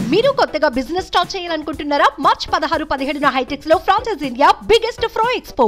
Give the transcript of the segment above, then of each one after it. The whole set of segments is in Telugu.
మీరు కొత్తగా బిజినెస్ స్టార్ట్ చేయాలనుకుంటున్నారా మార్చ్ పదహారు పదిహేడున హైటెక్స్ లో ఫ్రాన్సెస్ ఇండియా బిగ్గెస్ట్ ఫ్రో ఎక్స్పో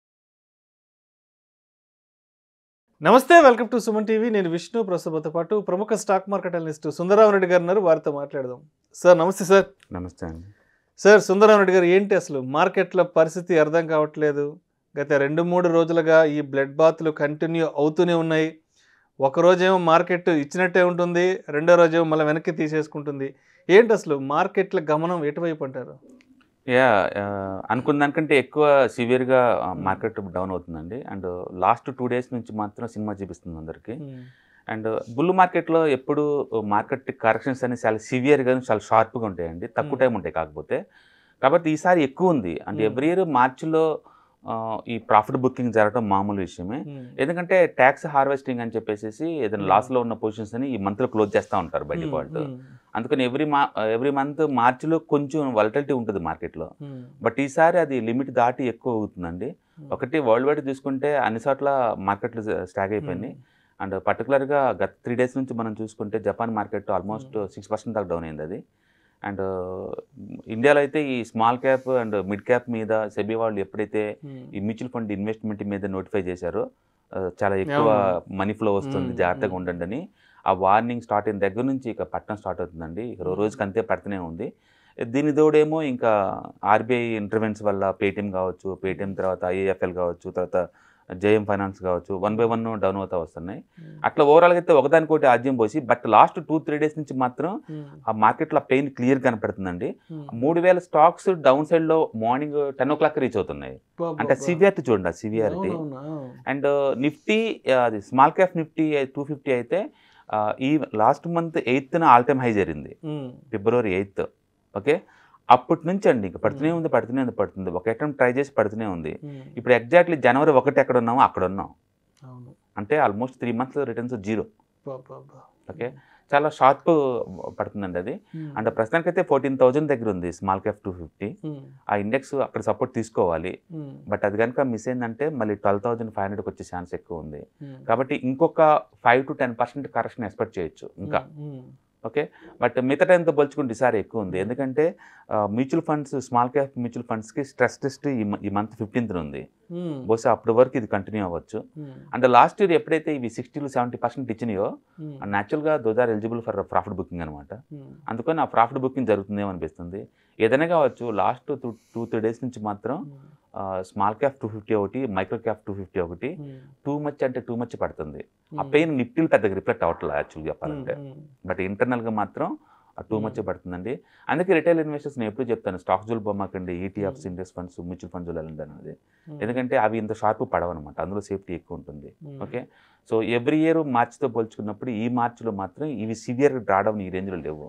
నమస్తే వెల్కమ్ టు సుమన్ టీవీ నేను విష్ణు ప్రస్తుతంతో పాటు ప్రముఖ stock market analyst Sundararao Reddy గారు ఉన్నారు వారితో మాట్లాడదాం సార్ నమస్తే సార్ నమస్తే అండి సార్ సుందరరావు రెడ్డి గారు ఏంటి అసలు మార్కెట్ల పరిస్థితి అర్థం కావట్లేదు గత రెండు మూడు రోజులుగా ఈ బ్లడ్ బాత్లు కంటిన్యూ అవుతూనే ఉన్నాయి ఒక రోజేమో మార్కెట్ ఇచ్చినట్టే ఉంటుంది రెండో రోజేమో మళ్ళీ వెనక్కి తీసేసుకుంటుంది ఏంటి అసలు మార్కెట్ల గమనం ఎటువైపు అంటారు యా ఆ, అనుకున్న దానికంటే ఎక్కువ సివియర్గా మార్కెట్ డౌన్ అవుతుందండి అండ్ లాస్ట్ టూ డేస్ నుంచి మాత్రం సినిమా చూపిస్తుంది అందరికి అండ్ బుల్ మార్కెట్లో ఎప్పుడు మార్కెట్ కరెక్షన్స్ అనేవి చాలా సివియర్గా చాలా షార్ప్గా ఉంటాయండి తక్కువ Hmm. టైం ఉంటాయి కాకపోతే కాబట్టి ఈసారి ఎక్కువ ఉంది అంటే Hmm. ఎవ్రీ ఇయర్ మార్చిలో ఆ, ఈ ప్రాఫిట్ బుకింగ్ జరగడం మామూలు విషయమే ఎందుకంటే ట్యాక్స్ హార్వెస్టింగ్ అని చెప్పేసి ఏదైనా Hmm. లాస్లో ఉన్న పొజిషన్స్ అని ఈ మంత్లో క్లోజ్ చేస్తూ ఉంటారు బై డిఫాల్ట్ అందుకని ఎవ్రీ మా ఎవ్రీ మంత్ మార్చిలో కొంచెం వలటిలిటీ ఉంటుంది మార్కెట్లో బట్ ఈసారి అది లిమిట్ దాటి ఎక్కువ అవుతుందండి ఒకటి వరల్డ్ వైడ్ చూసుకుంటే అన్ని చోట్ల మార్కెట్లు స్టాగ్ అయిపోయింది అండ్ పర్టికులర్గా గత త్రీ డేస్ నుంచి మనం చూసుకుంటే Japan market almost six percent దాకా డౌన్ అయింది అది అండ్ ఇండియాలో అయితే ఈ small cap and mid cap మీద సెబీ వాళ్ళు ఎప్పుడైతే ఈ మ్యూచువల్ ఫండ్ ఇన్వెస్ట్మెంట్ మీద నోటిఫై చేశారో ఆ, చాలా ఎక్కువ అవును. మనీ ఫ్లో వస్తుంది మ్మ్, జాగ్రత్తగా మ్మ్. ఉండండి అని ఆ వార్నింగ్ స్టార్ట్ అయిన దగ్గర నుంచి ఇక పట్టణం స్టార్ట్ అవుతుందండి ఇక రో- మ్మ్. రోజుకి అంతే పడుతూనే ఉంది దీని తోడేమో ఇంకా ఆర్బీఐ ఇంటర్వెన్స్ వల్ల పేటిఎం కావచ్చు పేటిఎం తర్వాత ఐఏఎఫ్ఎల్ కావచ్చు తర్వాత జేఎం ఫైనాన్స్ కావచ్చు వన్ బై వన్ డౌన్ అవుతా వస్తున్నాయి అట్లా ఓవరాల్గా అయితే ఒకదానికోటి ఆద్యం పోసి but last two three days నుంచి మాత్రం ఆ మార్కెట్లో పెయిన్ క్లియర్ కనపడుతుందండి మూడు వేల స్టాక్స్ డౌన్ సైడ్లో morning ten o'clock reach అవుతున్నాయి అంటే సివియారిటీ చూడండి ఆ సివియారిటీ అండ్ నిఫ్టీ అది small cap Nifty two fifty అయితే ఆ, ఈ లాస్ట్ మంత్ ఎయిత్న ఆల్ టైమ్ హై జరిగింది ఫిబ్రవరి ఎయిత్ ఓకే అప్పటి నుంచి అండి ఇంకా పడుతూనే ఉంది పడుతూనే ఉంది పడుతుంది ఒక అటెంప్ట్ ట్రై చేసి పడుతూనే ఉంది ఇప్పుడు ఎగ్జాక్ట్లీ జనవరి ఒకటి ఎక్కడ ఉన్నామో అక్కడ ఉన్నాం అవును అంటే almost three months returns zero బాబా ఓకే చాలా షార్ప్ పడుతుందండి అది అండ్ ప్రస్తుతానికైతే ఫోర్టీన్ థౌజండ్ దగ్గర ఉంది స్మాల్ క్యాప్ టూ ఫిఫ్టీ ఆ ఇండెక్స్ అక్కడ సపోర్ట్ తీసుకోవాలి బట్ అది కనుక మిస్ అయిందంటే మళ్ళీ ట్వెల్వ్ థౌజండ్ ఫైవ్ హండ్రెడ్కి వచ్చే ఛాన్స్ ఎక్కువ ఉంది కాబట్టి ఇంకొక five to ten percent correction expect చేయొచ్చు ఇంకా ఓకే బట్ మిగతా టైంతో పోల్చుకుంటే ఈసారి ఎక్కువ ఉంది ఎందుకంటే mutual funds small cap mutual ఫండ్స్కి స్ట్రెస్ టెస్ట్ ఈ మంత్ ఫిఫ్టీన్త్ ఉంది బహుశా అప్పటి వరకు ఇది కంటిన్యూ అవ్వచ్చు అండ్ లాస్ట్ ఇయర్ ఎప్పుడైతే ఇవి సిక్స్టీ టు సెవెంటీ పర్సెంట్ ఇచ్చినాయో న్యాచురల్గా those are eligible for profit booking అనమాట అందుకని ఆ ప్రాఫిట్ బుకింగ్ జరుగుతుందేమో అనిపిస్తుంది ఏదైనా కావచ్చు last two two three days నుంచి మాత్రం స్మాల్ క్యాప్ టూ ఫిఫ్టీ ఒకటి మైక్రో క్యాప్ టూ ఫిఫ్టీ ఒకటి టూ మచ్ అంటే టూ మచ్ పడుతుంది ఆ పెయిన్ నిఫ్టీలు పెద్దగా రిఫ్లెక్ట్ అవ్వట్లేదు యాక్చువల్గా చెప్పాలంటే బట్ ఇంటర్నల్గా మాత్రం టూ మచ్ పడుతుందండి అందుకే రిటైల్ ఇన్వెస్టర్స్ నేను ఎప్పుడు చెప్తాను స్టాక్ జూల్ బొమ్మకండి ETFs index funds mutual funds వెళ్ళండి అనేది ఎందుకంటే అవి ఇంత షార్ప్ పడవన్నమాట అందులో సేఫ్టీ ఎక్కువ ఉంటుంది ఓకే సో ఎవ్రీ ఇయర్ మార్చితో పోల్చుకున్నప్పుడు ఈ మార్చిలో మాత్రం ఇవి సివియర్ డ్రాడౌన్ ఈ రేంజ్లో లేవు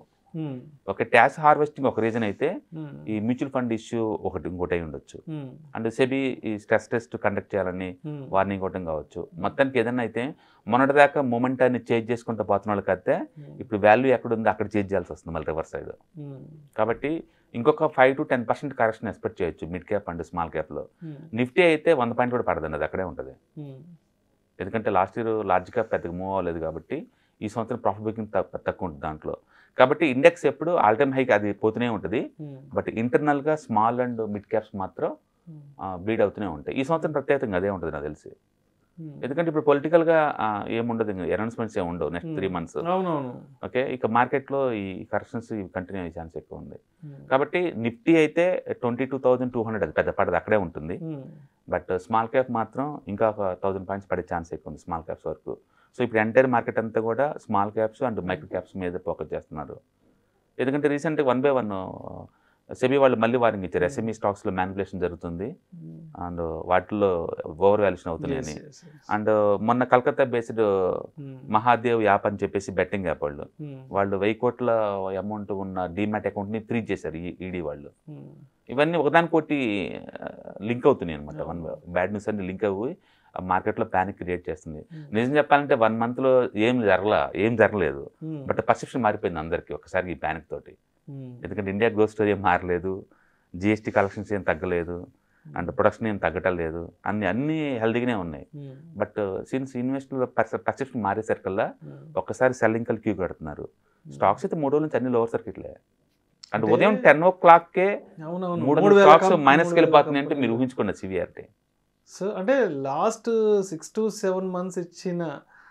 ఒక ట్యాక్స్ హార్వెస్టింగ్ ఒక రీజన్ అయితే ఈ మ్యూచువల్ ఫండ్ ఇష్యూ ఒకటి ఇంకోటి అయి ఉండొచ్చు అండ్ సెబీ ఈ స్ట్రెస్ టెస్ట్ కండక్ట్ చేయాలని వార్నింగ్ ఇవ్వడం కావచ్చు మొత్తానికి ఏదైనా అయితే మొన్నటిదాకా మొమెంటాన్ని చేంజ్ చేసుకుంటూ పోతున్న వాళ్ళకి అయితే ఇప్పుడు వాల్యూ ఎక్కడ ఉందో అక్కడ చేంజ్ చేయాల్సి వస్తుంది మళ్ళీ రివర్స్ సైడ్ కాబట్టి ఇంకొక five to ten percent correction expect చేయొచ్చు మిడ్ క్యాప్ అండ్ స్మాల్ క్యాప్లో నిఫ్టీ అయితే వంద పాయింట్ కూడా పడదండి అది అక్కడే ఉంటుంది ఎందుకంటే లాస్ట్ ఇయర్ లార్జ్ క్యాప్ పెద్దగా మూవ్ అవ్వలేదు కాబట్టి ఈ సంవత్సరం ప్రాఫిట్ బుకింగ్ తక్కువ ఉంటుంది దాంట్లో కాబట్టి ఇండెక్స్ ఎప్పుడు ఆల్ టైమ్ హైకి అది పోతూనే ఉంటుంది బట్ ఇంటర్నల్గా స్మాల్ అండ్ మిడ్ క్యాప్స్ మాత్రం బీడ్ అవుతూనే ఉంటాయి ఈ సంవత్సరం ప్రత్యేకంగా అదే ఉంటుంది నాకు తెలిసి ఎందుకంటే ఇప్పుడు పొలిటికల్గా ఏముండదు అనౌన్స్మెంట్స్ ఏమి ఉండవు నెక్స్ట్ త్రీ మంత్స్ అవునవును ఓకే ఇక మార్కెట్లో ఈ కరెక్షన్స్ కంటిన్యూ అయ్యే ఛాన్స్ ఎక్కువ ఉంది కాబట్టి నిఫ్టీ అయితే twenty two thousand two hundred అది పెద్ద పడదు అక్కడే ఉంటుంది బట్ స్మాల్ క్యాప్ మాత్రం ఇంకా ఒక థౌజండ్ పాయింట్స్ పడే ఛాన్స్ ఎక్కువ ఉంది స్మాల్ క్యాప్స్ వరకు సో ఇప్పుడు ఎంటైర్ మార్కెట్ అంతా కూడా small caps and micro caps మీద ఫోకస్ చేస్తున్నారు ఎందుకంటే రీసెంట్గా వన్ బై వన్ సెబీ వాళ్ళు మళ్ళీ వారింగ్ ఇచ్చారు ఎస్ఎంఈ స్టాక్స్లో మ్యానిపులేషన్ జరుగుతుంది అండ్ వాటిల్లో ఓవర్ వాల్యుయేషన్ అవుతున్నాయని అండ్ మొన్న కలకత్తా బేస్డ్ మహాదేవ్ యాప్ అని చెప్పేసి బెట్టింగ్ యాప్ వాళ్ళు వాళ్ళు వెయ్యి కోట్ల అమౌంట్ ఉన్న డీమ్యాట్ అకౌంట్ని ఫ్రీజ్ చేశారు ఈ ఈడీ వాళ్ళు ఇవన్నీ ఒకదానికోటి లింక్ అవుతున్నాయి అనమాట వన్ బ్యాడ్ న్యూస్ అన్ని లింక్ అవ్వి మార్కెట్లో ప్యానిక్ క్రియేట్ చేస్తుంది నిజం చెప్పాలంటే వన్ మంత్లో ఏం జరగల ఏం జరగలేదు బట్ పర్సెప్షన్ మారిపోయింది అందరికీ ఒకసారి ఈ ప్యానిక్ తోటి ఎందుకంటే ఇండియా గ్రోత్ స్టోరీ ఏం మారలేదు జిఎస్టీ కలెక్షన్స్ ఏం తగ్గలేదు అండ్ ప్రొడక్షన్ ఏం తగ్గటం లేదు అన్ని అన్ని హెల్దీగానే ఉన్నాయి బట్ సిన్స్ ఇన్వెస్టర్ పర్సెప్షన్ మారేసరికల్లా ఒక్కసారి సెల్లింగ్ కల్ క్యూ కడుతున్నారు స్టాక్స్ అయితే మూడు రోజుల నుంచి అన్ని లోవర్ సర్కిట్లే అంటే అంటే- ఉదయం టెన్ ఓ క్లాక్కే అవునవును మూడు మూడు వేల స్టాక్స్ కం- మైనస్కి మూడు వేల వెళ్ళిపోతున్నాయి అంటే కంపెనీలు. మీరు ఊహించుకోండి సివిఆర్టీ సో అంటే last six to seven months ఇచ్చిన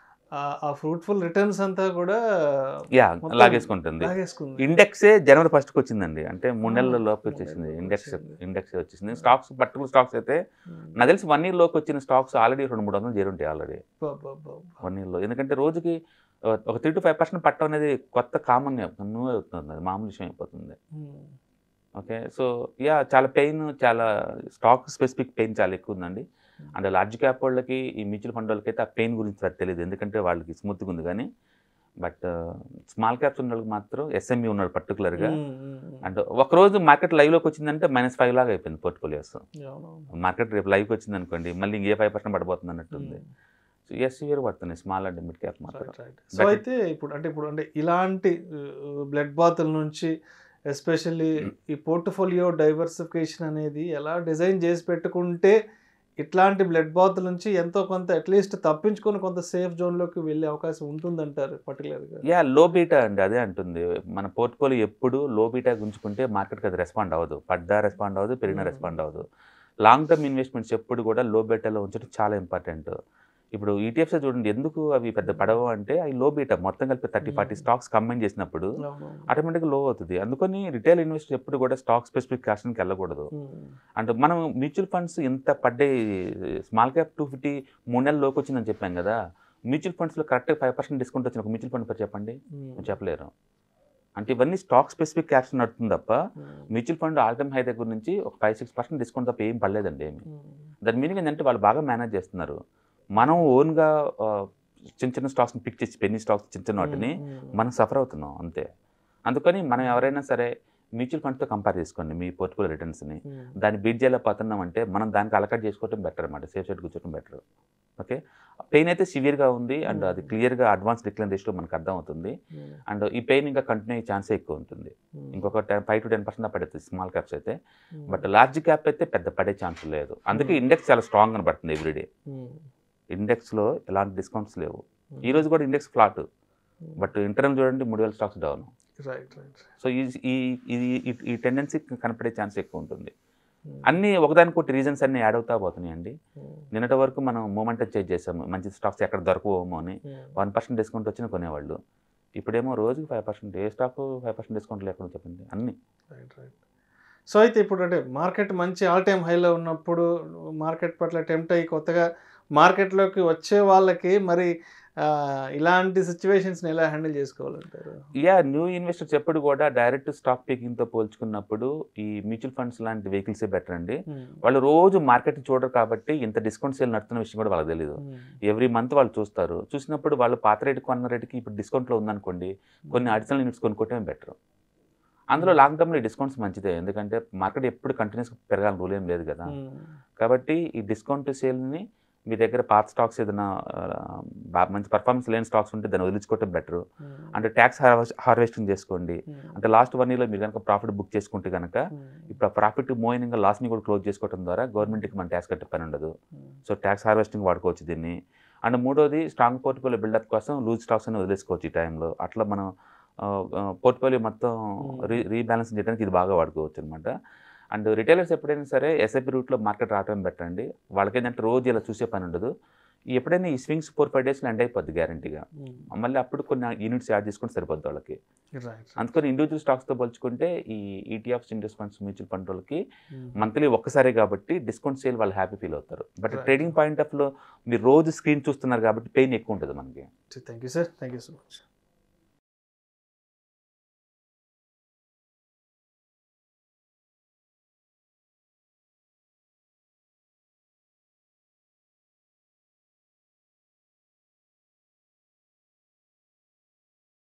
ఆ- ఆ ఫ్రూట్ఫుల్ రిటర్న్స్ అంతా కూడా యా మొత్తం లాగేసుకుంటుంది లాగేసుకుంది ఇండెక్సే జనవరి ఫస్ట్కి వచ్చిందండి అంటే మూడు నెలల ఆ, లోపు మూడు వచ్చేసింది నెలల ఇండెక్స్ వచ్చింది. ఇండెక్స్ వచ్చేసింది స్టాక్స్ పర్టికులర్ స్టాక్స్ అయితే నాకు తెలిసి వన్ ఇయర్ లోకి వచ్చిన స్టాక్స్ ఆల్రెడీ రెండు మూడు వందలు చేరుంటాయి ఆల్రెడీ అబ్బబ్బబ్బబ్బ. వన్ ఇయర్లో ఎందుకంటే రోజుకి ఆ, ఒక త్రీ టు ఫైవ్ పర్సెంట్ పట్టడం అనేది కొత్త కామన్ నువ్వు అవుతుంది అది మామూలు విషయం అయిపోతుంది ఉమ్. ఓకే సో యా చాలా పెయిన్ చాలా స్టాక్ స్పెసిఫిక్ పెయిన్ చాలా ఎక్కువ ఉందండి అంటే లార్జ్ క్యాప్ వాళ్ళకి ఈ మ్యూచువల్ ఫండ్ వాళ్ళకి అయితే ఆ పెయిన్ గురించి పెద్ద తెలియదు ఎందుకంటే వాళ్ళకి స్మూత్గా ఉంది కానీ బట్ స్మాల్ క్యాప్స్ ఉన్న వాళ్ళకి మాత్రం ఎస్ఎంఈ ఉన్నారు పర్టికులర్గా ఉమ్, ఉమ్, ఉమ్. అండ్ ఒక రోజు మార్కెట్ లైవ్లోకి వచ్చిందంటే మైనస్ ఫైవ్ లాగా అయిపోయింది పోర్ట్ఫోలియోస్ అవునవును. మార్కెట్ రేపు లైవ్కి వచ్చింది అనుకోండి మళ్ళీ ఇంకే ఫైవ్ పర్సెంట్ పడిపోతుంది అన్నట్టుంది ఉమ్. సో ఎస్ ఇయర్ పడుతున్నాయి స్మాల్ అండ్ మిడ్ క్యాప్ మాత్రం రైట్ రైట్ సో But- అయితే ఇప్పుడు అంటే ఇప్పుడు అంటే ఇలాంటి బ్లడ్ బాతుల నుంచి ఎస్పెషల్లీ ఈ పోర్ట్ఫోలియో డైవర్సిఫికేషన్ అనేది ఎలా డిజైన్ చేసి పెట్టుకుంటే ఇట్లాంటి బ్లడ్ బాతుల నుంచి ఎంతో కొంత అట్లీస్ట్ తప్పించుకొని కొంత సేఫ్ జోన్లోకి వెళ్ళే అవకాశం ఉంటుందంటారు పర్టికులర్గా యా లో బీటా అండి అదే అంటుంది మన పోర్ట్ఫోలియో ఎప్పుడు లో బీటా గుంజుకుంటే మార్కెట్కి అది రెస్పాండ్ అవ్వదు పడ్డా రెస్పాండ్ అవ్వదు పెరిగినా Hmm. రెస్పాండ్ అవ్వదు లాంగ్ టర్మ్ ఇన్వెస్ట్మెంట్స్ ఎప్పుడు కూడా లో బీటాలో ఉంచడం చాలా ఇంపార్టెంట్ ఇప్పుడు ఈటీఎఫ్స్ చూడండి ఎందుకు అవి పెద్ద పడవు అంటే అవి లో బీటా మొత్తం కలిపి thirty forty Hmm. Stocks combine చేసినప్పుడు ఆటోమేటిక్గా లో అవుతుంది అందుకని రిటైల్ ఇన్వెస్టర్ ఎప్పుడు కూడా స్టాక్ స్పెసిఫిక్ క్యాషన్కి వెళ్ళకూడదు అంటే మనం మ్యూచువల్ ఫండ్స్ ఎంత పడ్డే స్మాల్ క్యాప్ టూ ఫిఫ్టీ మూడు నెలల లోకి వచ్చిందని చెప్పాం కదా మ్యూచువల్ ఫండ్స్లో కరెక్ట్గా ఫైవ్ పర్సెంట్ డిస్కౌంట్ వచ్చిన ఒక మ్యూచువల్ ఫండ్ పేరు చెప్పండి మీరు చెప్పలేరు అంటే ఇవన్నీ స్టాక్ స్పెసిఫిక్ క్యాప్స్ నడుతుంది తప్ప mutual fund all time high దగ్గర నుంచి ఒక ఫైవ్ సిక్స్ పర్సెంట్ డిస్కౌంట్ తప్ప ఏం పడలేదండి ఏమి దాని మీనింగ్ ఏంటంటే వాళ్ళు బాగా మేనేజ్ చేస్తున్నారు మనం ఓన్గా చిన్న చిన్న స్టాక్స్ని పిక్ చేసి పెన్నీ స్టాక్స్ చిన్న చిన్న వాటిని మనం సఫర్ అవుతున్నాం అంతే అందుకని మనం ఎవరైనా సరే మ్యూచువల్ ఫండ్స్తో కంపేర్ చేసుకోండి మీ పోర్ట్ఫోలియో రిటర్న్స్ని దాన్ని బీట్ చేయలేకపోతున్నాం అంటే మనం దానికి అలకట్ చేసుకోవడం బెటర్ అనమాట సేఫ్ సైడ్ కూర్చోవడం బెటర్ ఓకే పెయిన్ అయితే సివియర్గా ఉంది అండ్ అది క్లియర్గా అడ్వాన్స్ డిక్లైన్ రేషియో మనకు అర్థం అవుతుంది అండ్ ఈ పెయిన్ ఇంకా కంటిన్యూ అయ్యే ఛాన్సే ఎక్కువ ఉంటుంది ఇంకొక ten five to ten percent పడుతుంది స్మాల్ క్యాప్స్ అయితే బట్ లార్జ్ క్యాప్ అయితే పెద్ద పడే ఛాన్స్ లేదు అందుకే Hmm. ఇండెక్స్ చాలా స్ట్రాంగ్ కనబడుతుంది ఎవ్రీడే ఇండెక్స్లో ఎలాంటి డిస్కౌంట్స్ లేవు ఈ రోజు కూడా ఇండెక్స్ ఫ్లాట్ బట్ ఇంటర్నల్ చూడండి మూడు వేల stocks down right right so ఈ ఈ ఈ- ఈ- ఈ టెండెన్సీ కనపడే ఛాన్స్ ఎక్కువ ఉంటుంది అన్నీ ఒకదానికొకటి రీజన్స్ అన్నీ యాడ్ అవుతా పోతున్నాయండి నిన్నటి వరకు మనం మూమెంట్ చేంజ్ చేసాము మంచి స్టాక్స్ ఎక్కడ దొరకవేమో అని వన్ పర్సెంట్ డిస్కౌంట్ వచ్చిన కొనేవాళ్ళు ఇప్పుడేమో రోజుకి ఫైవ్ పర్సెంట్ ఏ స్టాక్ ఫైవ్ పర్సెంట్ డిస్కౌంట్ లేకుండా చెప్పండి అన్ని రైట్ రైట్ సో అయితే ఇప్పుడు అంటే మార్కెట్ మంచి ఆల్ టైమ్ హైలో ఉన్నప్పుడు మార్కెట్ పట్ల టెంప్ట్ అయ్యి కొత్తగా మార్కెట్లోకి వచ్చే వాళ్ళకి మరి ఆ, ఇలాంటి సిచ్యువేషన్స్ని ఎలా హ్యాండిల్ చేసుకోవాలంటారు యా న్యూ ఇన్వెస్టర్స్ ఎప్పుడు కూడా డైరెక్ట్ స్టాక్ పికింగ్తో పోల్చుకున్నప్పుడు ఈ మ్యూచువల్ ఫండ్స్ లాంటి వెహికల్సే బెటర్ అండి వాళ్ళు రోజు మార్కెట్ చూడరు కాబట్టి ఇంత డిస్కౌంట్ సేల్ నడుతున్న విషయం కూడా వాళ్ళకి తెలియదు ఎవ్రీ మంత్ వాళ్ళు చూస్తారు చూసినప్పుడు వాళ్ళు పాత రేటు కొన్న రేటుకి ఇప్పుడు డిస్కౌంట్లో ఉందనుకోండి కొన్ని అడిషనల్ యూనిట్స్ కొనుక్కోవటమే బెటర్ అందులో లాంగ్ టర్మ్లో డిస్కౌంట్స్ మంచిదే ఎందుకంటే మార్కెట్ ఎప్పుడు కంటిన్యూస్ పెరగాలని రూల్ ఏం లేదు కదా కాబట్టి ఈ డిస్కౌంట్ సేల్ని మీ దగ్గర పాత స్టాక్స్ ఏదైనా ఆ, బా- మంచి పర్ఫార్మెన్స్ లేని స్టాక్స్ ఉంటే దాన్ని వదిలించుకోవటం బెటర్ అంటే ట్యాక్స్ హార్వెస్టింగ్ చేసుకోండి అంటే లాస్ట్ వన్ ఇయర్లో మీరు కనుక ప్రాఫిట్ బుక్ చేసుకుంటే కనుక ఇప్పుడు ఆ ప్రాఫిట్ మోయినంగా లాస్ని కూడా క్లోజ్ చేసుకోవడం ద్వారా గవర్నమెంట్కి మన ట్యాక్స్ కట్టే పని ఉండదు సో ట్యాక్స్ హార్వెస్టింగ్ వాడుకోవచ్చు దీన్ని అండ్ మూడోది స్ట్రాంగ్ పోర్ట్ఫోలియో బిల్డప్ కోసం లూజ్ స్టాక్స్ అని వదిలేసుకోవచ్చు ఈ టైంలో అట్లా మనం పోర్ట్ఫోలియో మొత్తం రీ రీబ్యాలెన్స్ చేయడానికి ఇది బాగా వాడుకోవచ్చు అనమాట అండ్ రిటైలర్స్ ఎప్పుడైనా సరే ఎస్ఐపి రూట్లో మార్కెట్ రావడం బెటర్ అండి వాళ్ళకి ఏంటంటే రోజు ఇలా చూసే పని ఉండదు ఈ ఎప్పుడైనా ఈ స్వింగ్స్ ఫోర్ ఫైవ్ డేస్లో ఎండ్ అయిపోద్ది గ్యారంటీగా మళ్ళీ అప్పుడు కొన్ని యూనిట్స్ యాడ్ చేసుకుంటే సరిపోద్ది వాళ్ళకి రైట్ అందుకని ఇండివిజువల్ స్టాక్స్తో పోల్చుకుంటే ఈ ETFs index funds mutual fund వాళ్ళకి మంత్లీ ఒక్కసారి కాబట్టి డిస్కౌంట్ సేల్ వాళ్ళు హ్యాపీ ఫీల్ అవుతారు బట్ Right. ట్రేడింగ్ పాయింట్ ఆఫ్లో మీరు రోజు స్క్రీన్ చూస్తున్నారు కాబట్టి పెయిన్ ఎక్కువ ఉంటుంది మనకి thank you sir thank you so much